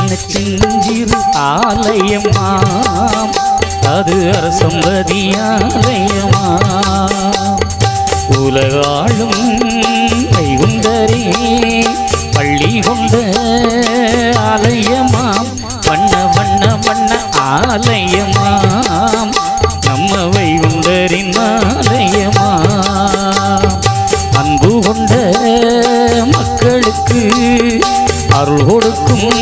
சின்ன சின்னஞ்சிறு ஆலயமாம் அது அரசம்பதி ஆலயமாம் உலகாளும் வைகுந்தரே பள்ளி கொண்ட ஆலயமாம் வண்ண வண்ண வண்ண ஆலயமாம் நம்ம வைகுண்டரின் ஆலயமாம் அன்பு கொண்ட மக்களுக்கு அருள் கொடுக்கும்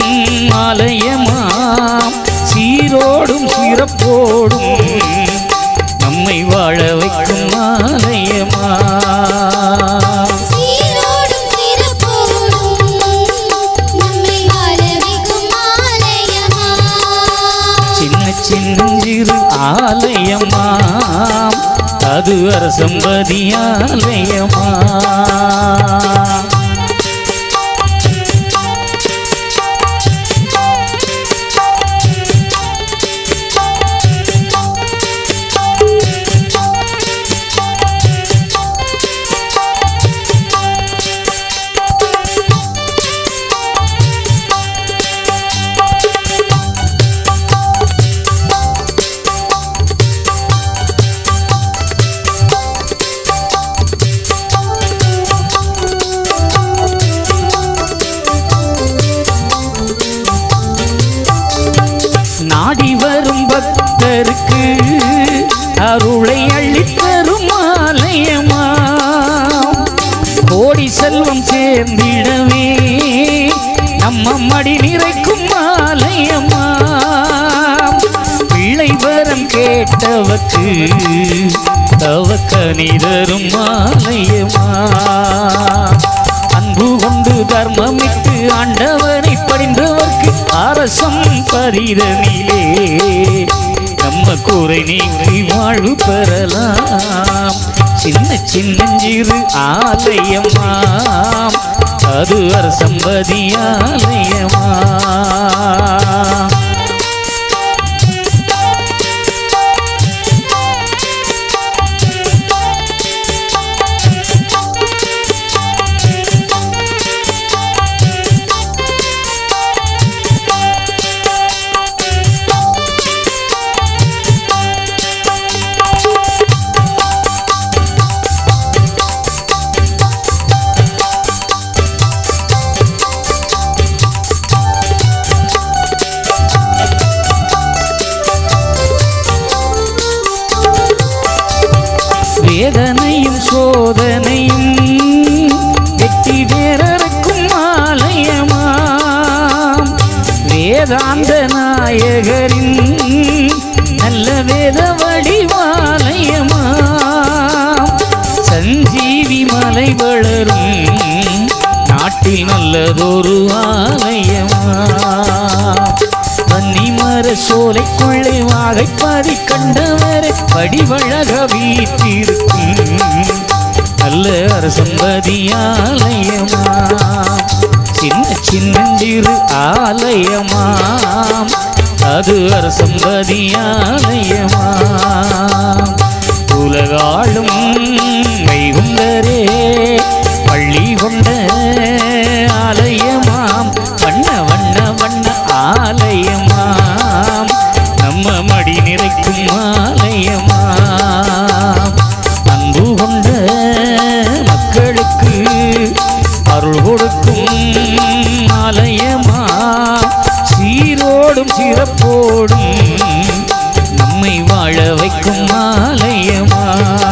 ஆலயமாம் சீரோடும் சிறப்போடும் நம்மை வாழ வைக்கும் ஆலயமா சீரோடும் சிறப்போடும் நம்மை வாழ வைக்கும் ஆலயமா சின்ன சின்னஞ்சிறு ஆலயமாம் அது அரசம்பதி ஆலயமா நாடி வரும் பக்தருக்கு அருளை அள்ளித்தரும் ஆலயமா கோடி செல்வம் சேர்ந்திடவே நம்ம மடி நிறைக்கும் ஆலயமா பிள்ளை வரம் கேட்டவர்க்கு தவக்கனி தரும் ஆலயமா அன்பு கொண்டு தர்மமிட்டு ஆண்டவனை படிந்தவர்க்கு அரசம் பரிதனிலே நம்ம குறை நீக்கி வாழ்வு பெறலாம் சின்ன சின்னஞ்சிறு ஆலயமாம் அது அரசம்பதி ஆலயமா வேதனையும் சோதனையும் வெற்றி வேறறுக்கும் ஆலயமாம் வேதாந்த நாயகரின் நல்ல வேத வடிவாலயமாம் சஞ்சீவி மலை வளரும் நாட்டில் நல்லதொரு ஆலயமா வன்னிமர சோலை கொள்ளை வாகைப்பாதி கண்டவரை படிவழக வீட்டிருக்கும் நல்ல அரசம்பதி ஆலயமா சின்ன சின்னஞ்சிறு ஆலயமாம் அது அரசம்பதி ஆலயமாம் உலகாளும் வைகுண்டரே பள்ளி கொண்ட ஆலயமாம் வண்ண வண்ண வண்ண ஆலயமாம் நம்ம மடி நிறைக்கும் ஆலயமாம் அன்பு கொண்ட மக்களுக்கு அருள் கொடுக்கும் ஆலயமா சீரோடும் சிறப்போடும் நம்மை வாழ வைக்கும் ஆலயமா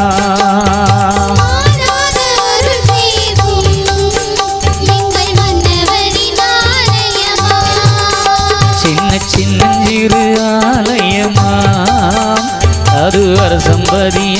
மாறாத அருள் செய்கும் எங்கள் மன்னவரின் ஆலயமா சின்ன சின்னஞ்சிறு ஆலயமா அது அரசம்பதி